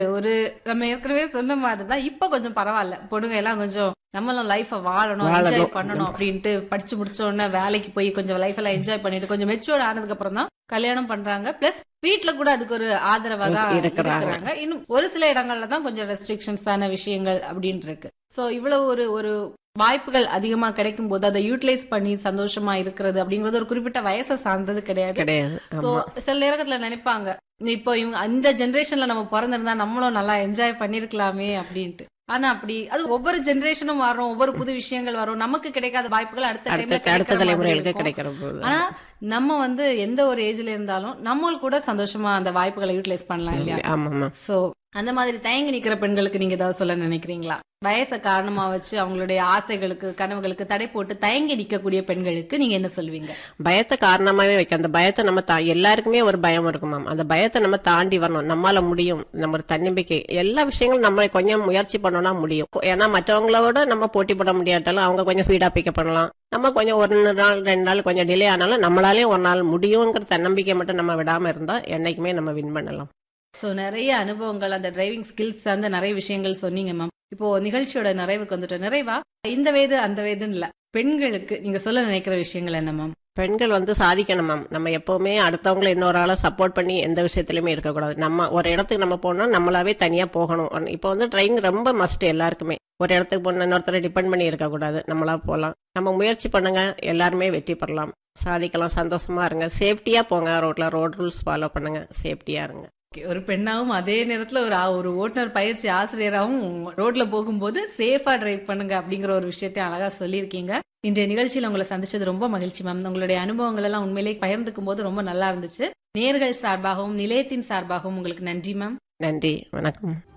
ஒரு நம்ம ஏற்கனவே சொன்ன மாதிரி தான் இப்ப கொஞ்சம் பரவாயில்ல பொண்ணுங்க எல்லாம் கொஞ்சம் நம்மளும் லைஃப வாழணும் வாழணும். என்ஜாய் பண்ணணும் அப்படின்ட்டு படிச்சு முடிச்ச உடனே வேலைக்கு போய் கொஞ்சம் லைஃப் எல்லாம் என்ஜாய் பண்ணிட்டு கொஞ்சம் மெச்சூர்ட் ஆனதுக்கு அப்புறம் தான் கல்யாணம் பண்றாங்க பிளஸ் வீட்ல கூட அதுக்கு ஒரு ஆதரவா தான் இருக்கிறாங்க. இருக்கிறாங்க இன்னும் ஒரு சில இடங்கள்ல தான் கொஞ்சம் ரெஸ்ட்ரிக்ஷன்ஸ் ஆன விஷயங்கள் அப்படின்னு இருக்கு சோ இவ்வளவு ஒரு ஒரு வாய்ப்புகள் அதிகமா கிடைக்கும் போது அதை யூட்டிலைஸ் பண்ணி சந்தோஷமா இருக்கிறது அப்படிங்கறது ஒரு குறிப்பிட்ட வயசை சார்ந்தது கிடையாது கிடையாது சோ ஆமா சில நேரத்துல நினைப்பாங்க இப்போ இவங்க அந்த ஜெனரேஷன்ல நம்ம பிறந்திருந்தா நம்மளும் நல்லா என்ஜாய் பண்ணிருக்கலாமே அப்படின்ட்டு ஆனா அப்படி அது ஒவ்வொரு ஜெனரேஷனும் வரும் ஒவ்வொரு புது விஷயங்கள் வரும் நமக்கு கிடைக்காத வாய்ப்புகள் அடுத்த அடுத்த டைம்ல அடுத்த தலைமுறைகளுக்கு கிடைக்கிற போது ஆனா நம்ம வந்து எந்த ஒரு ஏஜ்ல இருந்தாலும் நம்ம கூட சந்தோஷமா அந்த வாய்ப்புகளை யூட்டிலைஸ் பண்ணலாம் இல்லையா ஆமா ஆமா சோ அந்த மாதிரி தயங்கி நிக்கிற பெண்களுக்கு நீங்க ஏதாவது சொல்ல நினைக்கிறீங்களா வயசை காரணமா வச்சு அவங்களுடைய ஆசைகளுக்கு கனவுகளுக்கு தடை போட்டு தயங்கி நிக்கக்கூடிய பெண்களுக்கு நீங்க என்ன சொல்லுவீங்க பயத்தை காரணமாவே வைக்க அந்த பயத்தை நம்ம தா- எல்லாருக்குமே ஒரு பயம் இருக்கும் மேம் அந்த பயத்தை நம்ம தாண்டி வரணும் நம்மால முடியும் நம்ம ஒரு தன்னம்பிக்கை எல்லா விஷயங்களும் நம்ம கொஞ்சம் முயற்சி பண்ணோம்னா முடியும் ஏன்னா மற்றவங்களோட நம்ம போட்டி போட முடியாட்டாலும் அவங்க கொஞ்சம் ஸ்பீடா பிக்கப் பண்ணலாம் நம்ம கொஞ்சம் ஒரு நாள் ரெண்டு நாள் கொஞ்சம் டிலே ஆனாலும் நம்மளாலே ஒரு நாள் முடியுங்கிற தன்னம்பிக்கை மட்டும் நம்ம விடாம இருந்தா என்னைக்குமே நம்ம வின் பண்ணலாம் சோ நிறைய அனுபவங்கள் அந்த டிரைவிங் ஸ்கில்ஸ் அந்த நிறைய விஷயங்கள் சொன்னீங்க மேம் இப்போ நிகழ்ச்சியோட நிறைவுக்கு வந்துட்டோம் நிறைவா இந்த வயது அந்த வயதுன்னு இல்ல பெண்களுக்கு நீங்க சொல்ல நினைக்கிற விஷயங்கள் என்ன மேம் பெண்கள் வந்து சாதிக்கணும் மேம் நம்ம எப்பவுமே அடுத்தவங்களை இன்னொரு ஆளை சப்போர்ட் பண்ணி எந்த விஷயத்திலுமே இருக்கக்கூடாது நம்ம ஒரு இடத்துக்கு நம்ம போனோம் நம்மளாவே தனியா போகணும் இப்போ வந்து ட்ரைவிங் ரொம்ப மஸ்ட் எல்லாருக்குமே ஒரு இடத்துக்கு போன இன்னொருத்தரை டிபெண்ட் பண்ணி இருக்கக்கூடாது நம்மளா போகலாம் நம்ம முயற்சி பண்ணுங்க எல்லாருமே வெற்றி பெறலாம் சாதிக்கலாம் சந்தோஷமா இருங்க சேஃப்டியா போங்க ரோட்ல ரோட் ரூல்ஸ் ஃபாலோ பண்ணுங்க சேஃப்டியா இருங்க Okay, ஒரு பெண்ணாவும் அதே நேரத்துல ஒரு ஆ- ஒரு ஓட்டுநர் பயிற்சி ஆசிரியராகவும் ரோட்ல போகும்போது சேஃபா டிரைவ் பண்ணுங்க அப்படிங்கிற ஒரு விஷயத்தை அழகா சொல்லியிருக்கீங்க இன்றைய நிகழ்ச்சியில் உங்களை சந்திச்சது ரொம்ப மகிழ்ச்சி மேம் உங்களுடைய அனுபவங்கள் எல்லாம் உண்மையிலேயே பகிர்ந்துக்கும் போது ரொம்ப நல்லா இருந்துச்சு நேர்கள் சார்பாகவும் நிலையத்தின் சார்பாகவும் உங்களுக்கு நன்றி மேம் நன்றி வணக்கம்